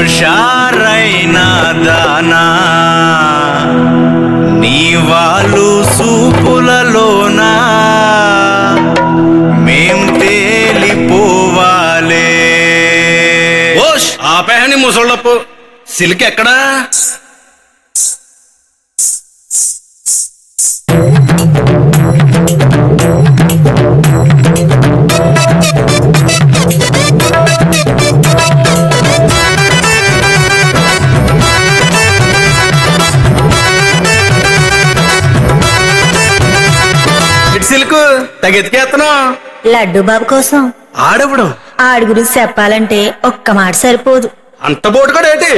హుషారైన దానా నీ వాళ్ళు సూపులలోనా మేం తేలిపోవాలే ఓష్ ఆపేహని ముసళ్ళప్పు సిల్క్ ఎక్కడా ఇటు సిల్క్ తగెతికేస్తున్నావు లడ్డు బాబు కోసం ఆడెప్పుడు ఆడి గురించి చెప్పాలంటే ఒక్క మాట సరిపోదు అంత బోటు కూడా ఏంటి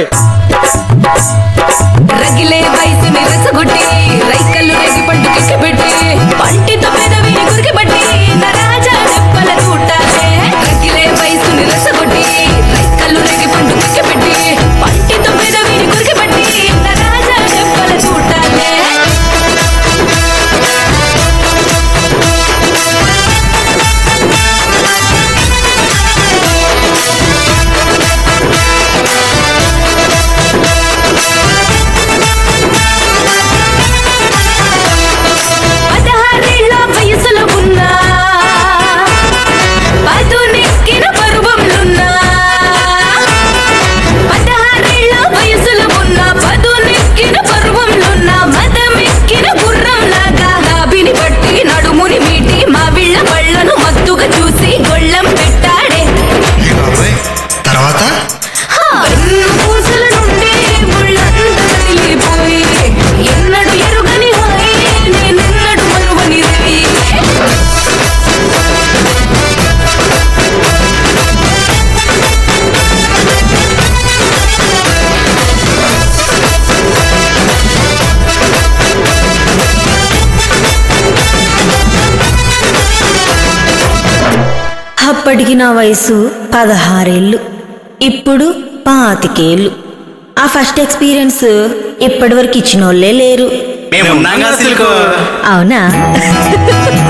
రగిలే వయసుని రెచ్చగొట్టి రైకల్లు రేగి పండు పెట్టి పంటితో పెదవిని కురికిబట్టి నా రాజా చెప్పల చూడాలే రగిలే వయసుని రెచ్చగొట్టి రైకల్లు రేగి పండు పెట్టి పంటితో పెదవిని కురికిబట్టి నా రాజా చెప్పల చూడాలే పదహారేళ్ల వయసులో ఉన్నా పదునెక్కిన పరువంలున్నా పదహారేళ్ల వయసులో ఉన్నా పదునెక్కిన పరువంలున్నా మదమెక్కిన గుర్రంలాగా నాభిని పట్టి నడుముని మీటి మా విళ్ళ పళ్ళను మత్తుగా చూసి గొళ్ళెం పెట్టాడే తర్వాత వెన్ను పూసల నుండి ముళ్ళంతా కదిలిపోయి ఎన్నడు ఎరుగని హాయి నేనెన్నడు మరువని రవి అప్పటికి నా వయసు పదహారేళ్ళు ఇప్పుడు పాతికేళ్ళు ఆ ఫస్ట్ ఎక్స్పీరియన్స్ ఇప్పటి వరకు ఇచ్చిన వాళ్ళే లేరు మేము ఉన్నాగా సిల్కు అవునా